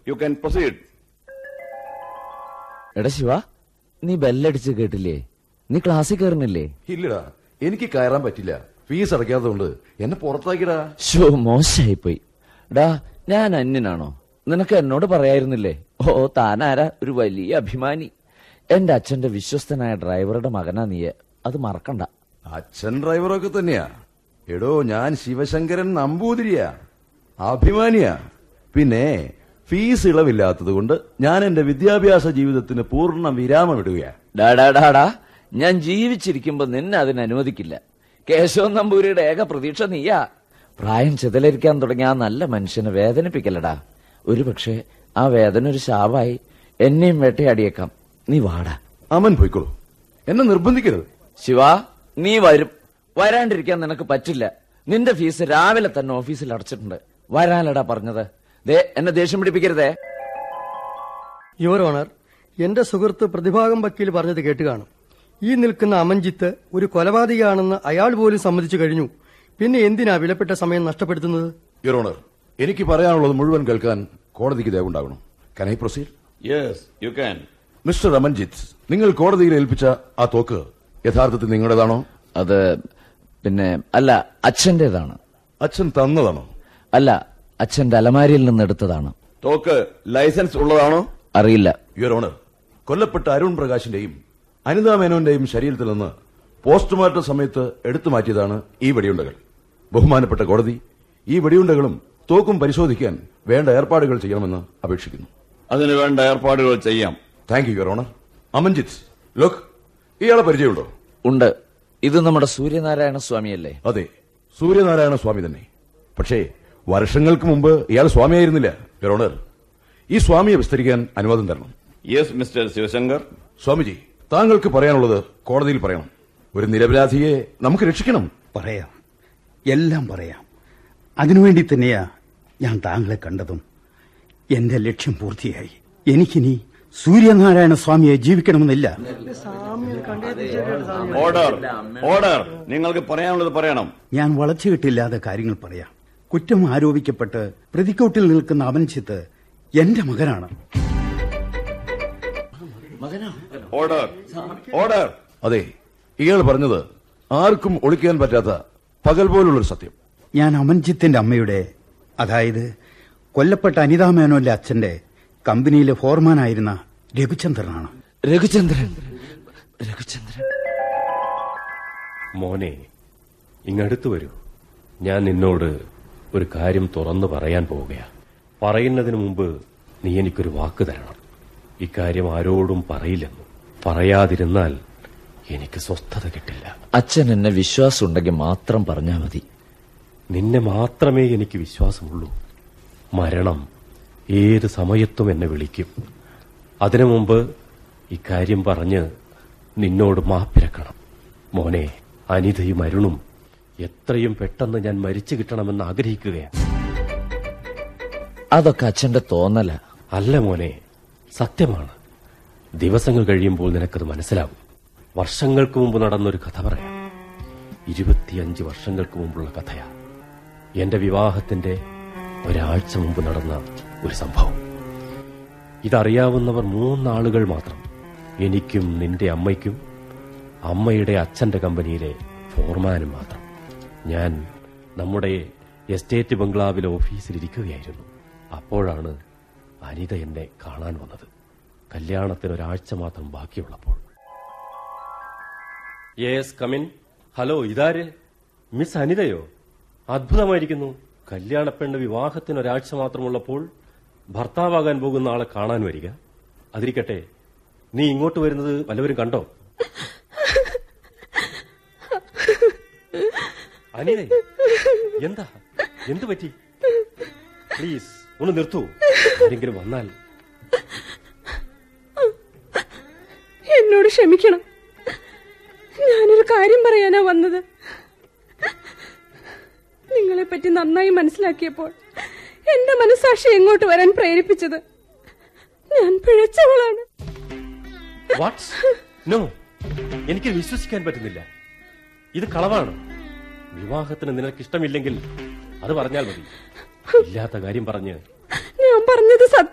you can proceed എടാ ശിവ നീ ബെല്ലടിച്ച് കേട്ടില്ലേ നീ ക്ലാസ്സിൽ കയറുന്നില്ലേ ഇല്ലടാ എനിക്ക് കയറാൻ പറ്റില്ല ഫീസ് അടയ്ക്കാത്തതുകൊണ്ട് എന്നെ പുറത്താക്കിടാ ഷോ മോശമായിപ്പോയി ഡാ ഞാൻ അന്യനാണോ നിനക്ക് എന്നോട് പറയായിരുന്നില്ലേ ഓ താനാരാ ഒരു വലിയ അഭിമാനി എന്റെ അച്ഛന്റെ വിശ്വസ്തനായ ഡ്രൈവറുടെ മകനാ നീ അത് മറക്കണ്ട അച്ഛൻ ഡ്രൈവറൊക്കെ തന്നെയാ എടോ ഞാൻ ശിവശങ്കരൻ നമ്പൂതിരിയാ അഭിമാനിയാ പിന്നെ ഫീസ് ഇളവില്ലാത്തത് കൊണ്ട് ഞാൻ എന്റെ വിദ്യാഭ്യാസ ജീവിതത്തിന് പൂർണ്ണ വിരാമമിടുകയാ ഡാ ഡാ ഡാ ഡാ ഞാൻ ജീവിച്ചിരിക്കുമ്പോ നിന്നെ അതിന് അനുവദിക്കില്ല കേശവൻ നമ്പൂരിയുടെ ഏക പ്രതീക്ഷ നീയാ പ്രായം ചിതലരിക്കാൻ തുടങ്ങിയ ആ നല്ല മനുഷ്യനെ വേദനിപ്പിക്കലടാ ഒരുപക്ഷെ ആ വേദന ഒരു ശാവായി എന്നെയും വേട്ടയാടിയേക്കാം നീ വാടാ അമൻ പോയിക്കോളൂ എന്നെ നിർബന്ധിക്കരുത് ശിവ നീ വരും വരാണ്ടിരിക്കാൻ നിനക്ക് പറ്റില്ല നിന്റെ ഫീസ് രാവിലെ തന്നെ ഓഫീസിൽ അടച്ചിട്ടുണ്ട് വരാനടാ പറഞ്ഞത് ദേ എന്നെ ദേഷ്യം പിടിപ്പിക്കരുതേ യുവർ ഓണർ എന്റെ സുഹൃത്ത് പ്രതിഭാഗം വക്കീൽ പറഞ്ഞത് കേട്ട് കാണും ഈ നിൽക്കുന്ന അമൻജിത്ത് ഒരു കൊലപാതകയാണെന്ന് അയാൾ പോലും സമ്മതിച്ചു കഴിഞ്ഞു പിന്നെ എന്തിനാ വിലപ്പെട്ട സമയം നഷ്ടപ്പെടുത്തുന്നത് യുറോണർ എനിക്ക് പറയാനുള്ളത് മുഴുവൻ കേൾക്കാൻ കോടതിക്ക് ദയവുണ്ടാകണം can I proceed yes you can mister Ramanjit നിങ്ങൾ കോടതിയിൽ ഏൽപ്പിച്ച ആ തോക്ക് യഥാർത്ഥത്തിൽ നിങ്ങളുടേതാണോ അത് പിന്നെ അല്ല അച്ഛന്റേതാണ് അച്ഛൻ തന്നതാണോ അല്ല അച്ഛന്റെ അലമാരിയിൽ നിന്ന് എടുത്തതാണ് തോക്ക് ലൈസൻസ് ഉള്ളതാണോ അറിയില്ല യുവർ ഓണർ കൊല്ലപ്പെട്ട അരുൺ പ്രകാശിന്റെയും അനിത മേനോന്റെയും ശരീരത്തിൽ നിന്ന് പോസ്റ്റ്മോർട്ടം സമയത്ത് എടുത്തു മാറ്റിയതാണ് ഈ വെടിയുണ്ടകൾ ബഹുമാനപ്പെട്ട കോടതി ഈ വെടിയുണ്ടകളും തോക്കും പരിശോധിക്കാൻ വേണ്ട ഏർപ്പാടുകൾ ചെയ്യണമെന്ന് അപേക്ഷിക്കുന്നു അതിന് വേണ്ട ഏർപ്പാടുകൾ ചെയ്യാം thank you your honour Amanjit ലോക് ഇയാളെ പരിചയമുണ്ടോ ഉണ്ട് ഇത് നമ്മുടെ സൂര്യനാരായണ സ്വാമിയല്ലേ അതെ സൂര്യനാരായണ സ്വാമി തന്നെ പക്ഷേ വർഷങ്ങൾക്ക് മുമ്പ് ഇയാൾ സ്വാമിയായിരുന്നില്ല യുവർ ഓണർ ഈ സ്വാമിയെ വിസ്തരിക്കാൻ അനുവാദം തരണം യെസ് മിസ്റ്റർ ശിവശങ്കർ സ്വാമിജി താങ്കൾക്ക് പറയാനുള്ളത് കോടതിയിൽ പറയണം ഒരു നിരപരാധിയെ നമുക്ക് രക്ഷിക്കണം പറയാം എല്ലാം പറയാം അതിനുവേണ്ടി തന്നെയാ ഞാൻ താങ്കളെ കണ്ടതും എന്റെ ലക്ഷ്യം പൂർത്തിയായി എനിക്കിനി സൂര്യനാരായണ സ്വാമിയെ ജീവിക്കണമെന്നില്ല ഓർഡർ ഓർഡർ നിങ്ങൾക്ക് പറയാനുള്ളത് പറയണം ഞാൻ വളച്ചുകെട്ടില്ലാതെ കാര്യങ്ങൾ പറയാം കുറ്റം ആരോപിക്കപ്പെട്ട് പ്രതിക്കൂട്ടിൽ നിൽക്കുന്ന അവൻചിത്ത് എന്റെ മകനാണ് ഓർഡർ ഓർഡർ അതെ ഇയാൾ പറഞ്ഞത് ആർക്കും ഒളിക്കാൻ പറ്റാത്ത പകൽ പോലുള്ളൊരു സത്യം ഞാൻ അമൻജിത്തിന്റെ അമ്മയുടെ അതായത് കൊല്ലപ്പെട്ട അനിതാ മേനോന്റെ അച്ഛന്റെ കമ്പനിയിലെ ഫോർമാനായിരുന്ന രഘുചന്ദ്രനാണ് രഘുചന്ദ്രൻ രഘുചന്ദ്രൻ മോനെ ഇങ്ങടുത്ത് വരൂ ഞാൻ നിന്നോട് ഒരു കാര്യം തുറന്നു പറയാൻ പോവുകയാ പറയുന്നതിന് മുമ്പ് നീ എനിക്കൊരു വാക്ക് തരണം ഇക്കാര്യം ആരോടും പറയില്ലെന്നും പറയാതിരുന്നാൽ എനിക്ക് സ്വസ്ഥത കിട്ടില്ല അച്ഛൻ എന്നെ വിശ്വാസം ഉണ്ടെങ്കിൽ മാത്രം പറഞ്ഞാ മതി നിന്നെ മാത്രമേ എനിക്ക് വിശ്വാസമുള്ളൂ മരണം ഏത് സമയത്തും എന്നെ വിളിക്കും അതിനു മുമ്പ് ഇക്കാര്യം പറഞ്ഞ് നിന്നോട് മാപ്പിരക്കണം മോനെ അനിതയും അരുണും എത്രയും പെട്ടെന്ന് ഞാൻ മരിച്ചു കിട്ടണമെന്ന് ആഗ്രഹിക്കുകയാണ് അതൊക്കെ അച്ഛന്റെ തോന്നല അല്ല മോനെ സത്യമാണ് ദിവസങ്ങൾ കഴിയുമ്പോൾ നിനക്കത് മനസ്സിലാവും വർഷങ്ങൾക്ക് മുമ്പ് നടന്നൊരു കഥ പറയാം ഇരുപത്തിയഞ്ച് വർഷങ്ങൾക്ക് മുമ്പുള്ള കഥയാ എന്റെ വിവാഹത്തിന്റെ ഒരാഴ്ച മുമ്പ് നടന്ന ഒരു സംഭവം ഇതറിയാവുന്നവർ മൂന്നാളുകൾ മാത്രം എനിക്കും നിന്റെ അമ്മയ്ക്കും അമ്മയുടെ അച്ഛന്റെ കമ്പനിയിലെ ഫോർമാനും മാത്രം ഞാൻ നമ്മുടെ എസ്റ്റേറ്റ് ബംഗ്ലാവിലെ ഓഫീസിലിരിക്കുകയായിരുന്നു അപ്പോഴാണ് അനിത എന്നെ കാണാൻ വന്നത് കല്യാണത്തിന് ഒരാഴ്ച മാത്രം ബാക്കിയുള്ളപ്പോൾ യേസ് കമിൻ ഹലോ ഇതാര് മിസ് അനിതയോ അത്ഭുതമായിരിക്കുന്നു കല്യാണപ്പെണ്ണ് വിവാഹത്തിന് ഒരാഴ്ച മാത്രമുള്ളപ്പോൾ ഭർത്താവാകാൻ പോകുന്ന ആളെ കാണാൻ വരിക അതിരിക്കട്ടെ നീ ഇങ്ങോട്ട് വരുന്നത് വല്ലവരും കണ്ടോ അനിത എന്താ എന്തു പറ്റി പ്ലീസ് ഒന്ന് നിർത്തൂ ആരെങ്കിലും വന്നാൽ എന്നോട് ക്ഷമിക്കണം ഞാനൊരു കാര്യം പറയാനാ വന്നത് നിങ്ങളെപ്പറ്റി നന്നായി മനസ്സിലാക്കിയപ്പോൾ എന്റെ മനസാക്ഷി എങ്ങോട്ട് വരാൻ പ്രേരിപ്പിച്ചത് ഞാൻ പിഴച്ചവളാണ് വാട്ട്സ് നോ എനിക്ക് വിശ്വസിക്കാൻ പറ്റുന്നില്ല ഇത് കളവാണ് വിവാഹത്തിന് നിനക്ക് ഇഷ്ടമില്ലെങ്കിൽ അത് പറഞ്ഞാൽ മതി ഇല്ലാത്ത കാര്യം പറഞ്ഞ് ഞാൻ പറഞ്ഞത് സത്യം